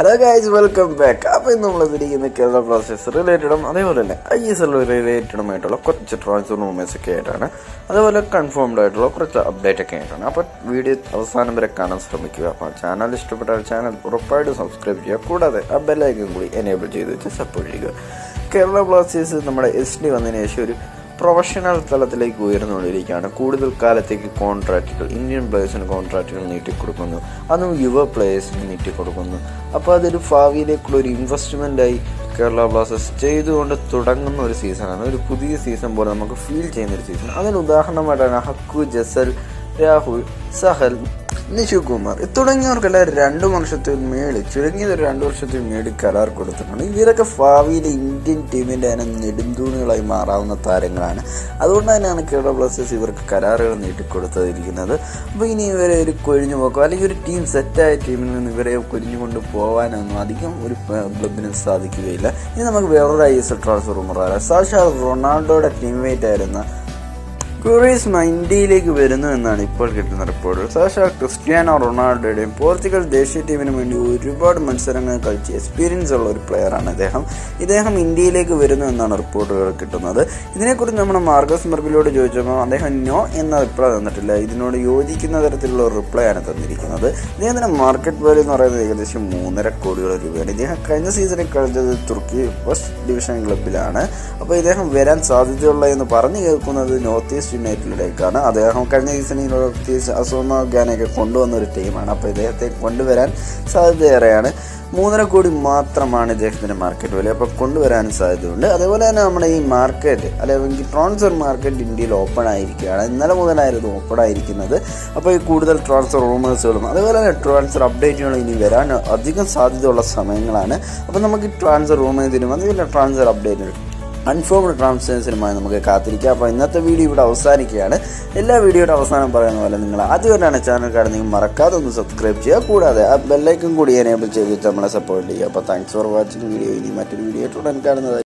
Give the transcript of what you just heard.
hello guys welcome back അപ്പോൾ ഇന്ന് നമ്മൾ തിരിക്കുന്ന കേരള ബ്ലാസ്റ്റേഴ്സ് റിലേറ്റഡും അതേപോലെ തന്നെ ഐ എസ് എൽ റിലേറ്റഡും ആയിട്ടുള്ള കുറച്ച് ട്രാൻസ്ഫർ മൂവ്മെന്റ്സ് ഒക്കെ ആയിട്ടാണ് അതേപോലെ കൺഫേംഡ് ആയിട്ടുള്ള കുറച്ച് അപ്ഡേറ്റ് ഒക്കെ ആയിട്ടാണ് അപ്പോൾ വീഡിയോ അവസാനം വരെ കാണാൻ ശ്രമിക്കുക അപ്പോൾ ചാനൽ ഇഷ്ടപ്പെട്ടാൽ ചാനൽ ഉറപ്പായിട്ട് സബ്സ്ക്രൈബ് ചെയ്യുക കൂടാതെ ആ ബെല്ലൈക്കൻ കൂടി എനേബിൾ ചെയ്ത് വെച്ച് സപ്പോർട്ട് ചെയ്യുക കേരള ബ്ലാസ്റ്റേഴ്സ് നമ്മുടെ എസ് ഡി വന്നതിന് ശേഷം ഒരു പ്രൊഫഷണൽ തലത്തിലേക്ക് ഉയർന്നുകൊണ്ടിരിക്കുകയാണ് കൂടുതൽ കാലത്തേക്ക് കോൺട്രാക്റ്റുകൾ ഇന്ത്യൻ പ്ലേയേഴ്സിന് കോൺട്രാക്റ്റുകൾ നീട്ടിക്കൊടുക്കുന്നു അതും യുവ പ്ലേയേഴ്സിന് നീട്ടിക്കൊടുക്കുന്നു അപ്പോൾ അതൊരു ഭാവിയിലേക്കുള്ള ഒരു ഇൻവെസ്റ്റ്മെൻ്റായി കേരള ബ്ലാസ്റ്റേഴ്സ് ചെയ്തുകൊണ്ട് തുടങ്ങുന്ന ഒരു സീസണാണ് ഒരു പുതിയ സീസൺ പോലെ നമുക്ക് ഫീൽ ചെയ്യുന്ന ഒരു സീസൺ അതിന് ഉദാഹരണമായിട്ടാണ് ഹക്കു ജസൽ രാഹുൽ സഹൽ നിഷു കുമാർ തുടങ്ങിയവർക്കെല്ലാം രണ്ടു വർഷത്തിൽ മേളിൽ ചുരുങ്ങിയത് ഒരു രണ്ടു വർഷത്തിൽ മേളിൽ കരാർ കൊടുത്തിട്ടുണ്ട് ഇവരൊക്കെ ഭാവിയിൽ ഇന്ത്യൻ ടീമിന്റെ തന്നെ നെടുന്തൂണുകളായി മാറാവുന്ന താരങ്ങളാണ് അതുകൊണ്ട് തന്നെയാണ് കേരള ബ്ലാസ്റ്റേഴ്സ് ഇവർക്ക് കരാറുകൾ നീട്ടിക്കൊടുത്തിരിക്കുന്നത് അപ്പോൾ ഇനി ഇവരെ ഒരു കൊഴിഞ്ഞു പോക്കോ അല്ലെങ്കിൽ ഒരു ടീം സെറ്റായ ടീമിൽ നിന്ന് ഇവരെ കൊഴിഞ്ഞു കൊണ്ട് പോകാനൊന്നും അധികം ഒരു ക്ലബിന് സാധിക്കുകയില്ല ഇനി നമുക്ക് വേറൊരു ഐ എസ് എൽ ട്രാൻസ്ഫർ പറയാം സാക്ഷാ റൊണാൾഡോയുടെ ടീംമേറ്റ് ആയിരുന്ന ക്യൂറീസ്മ ഇന്ത്യയിലേക്ക് വരുന്നു എന്നാണ് ഇപ്പോൾ കിട്ടുന്ന റിപ്പോർട്ടുകൾ സാക്ഷാ ക്രിസ്ത്യാനോ റൊണാൾഡോയുടെയും പോർച്ചുഗൽ ദേശീയ ടീമിന് വേണ്ടി ഒരുപാട് മത്സരങ്ങൾ കളിച്ച് എക്സ്പീരിയൻസ് ഉള്ള ഒരു പ്ലെയറാണ് അദ്ദേഹം ഇദ്ദേഹം ഇന്ത്യയിലേക്ക് വരുന്നു എന്നാണ് റിപ്പോർട്ടുകൾ കിട്ടുന്നത് ഇതിനെക്കുറിച്ച് നമ്മുടെ മാർഗസ് മെർബിലോട് ചോദിച്ചപ്പോൾ അദ്ദേഹം നോ എന്ന റിപ്ലൈ തന്നിട്ടില്ല ഇതിനോട് യോജിക്കുന്ന തരത്തിലുള്ള ഒരു റിപ്ലൈ ആണ് തന്നിരിക്കുന്നത് ഇദ്ദേഹത്തിന്റെ മാർക്കറ്റ് വാല്യൂ എന്ന് പറയുന്നത് ഏകദേശം മൂന്നര കോടിയോളം രൂപയാണ് ഇദ്ദേഹം കഴിഞ്ഞ സീസണിൽ കളിച്ചത് തുർക്കി ഫസ്റ്റ് ഡിവിഷൻ ക്ലബിലാണ് അപ്പോൾ ഇദ്ദേഹം വരാൻ സാധ്യതയുള്ള എന്ന് പറഞ്ഞു കേൾക്കുന്നത് നോർത്ത് ഈസ്റ്റ് യുണൈറ്റഡിലേക്കാണ് അദ്ദേഹം കഴിഞ്ഞ സീസണിൽ നോർത്ത് ഈസ്റ്റ് അസോമ ഗാനയൊക്കെ കൊണ്ടുവന്ന ഒരു ടീമാണ് അപ്പോൾ ഇദ്ദേഹത്തെ കൊണ്ടുവരാൻ സാധ്യതയേറെയാണ് മൂന്നര കോടി മാത്രമാണ് ഇദ്ദേഹത്തിന്റെ മാർക്കറ്റ് വില അപ്പോൾ കൊണ്ടുവരാനും സാധ്യതയുണ്ട് അതേപോലെ തന്നെ നമ്മുടെ ഈ മാർക്കറ്റ് അല്ലെങ്കിൽ ട്രാൻസ്ഫർ മാർക്കറ്റ് ഇന്ത്യയിൽ ഓപ്പൺ ആയിരിക്കുകയാണ് ഇന്നലെ മുതലായിരുന്നു ഓപ്പൺ ആയിരിക്കുന്നത് അപ്പോൾ ഈ കൂടുതൽ ട്രാൻസ്ഫർ റൂമേഴ്സുകളും അതേപോലെ തന്നെ ട്രാൻസ്ഫർ അപ്ഡേറ്റുകളും ഇനി വരാൻ അധികം സാധ്യതയുള്ള സമയങ്ങളാണ് അപ്പോൾ നമുക്ക് ട്രാൻസ്ഫർ റൂമേഴ്സിനും അതേപോലെ ട്രാൻസ്ഫർ അപ്ഡേറ്റിനും കൺഫേംഡ് ട്രാൻസ്ഫേഴ്സിനുമായി നമുക്ക് കാത്തിരിക്കാം അപ്പോൾ ഇന്നത്തെ വീഡിയോ ഇവിടെ അവസാനിക്കുകയാണ് എല്ലാ വീഡിയോയുടെ അവസാനം പറയുന്ന പോലെ നിങ്ങൾ ആദ്യമായിട്ടാണ് ചാനൽ കാണുന്നെങ്കിൽ മറക്കാതെ ഒന്ന് സബ്സ്ക്രൈബ് ചെയ്യുക കൂടാതെ ആ ബെല്ലൈക്കും കൂടി എനേബിൾ ചെയ്ത് നമ്മളെ സപ്പോർട്ട് ചെയ്യുക അപ്പോൾ താങ്ക്സ് ഫോർ വാച്ചിങ് വീഡിയോ ഇനി മറ്റൊരു വീഡിയോ ആയിട്ട് ഉടൻ കാണുന്നത്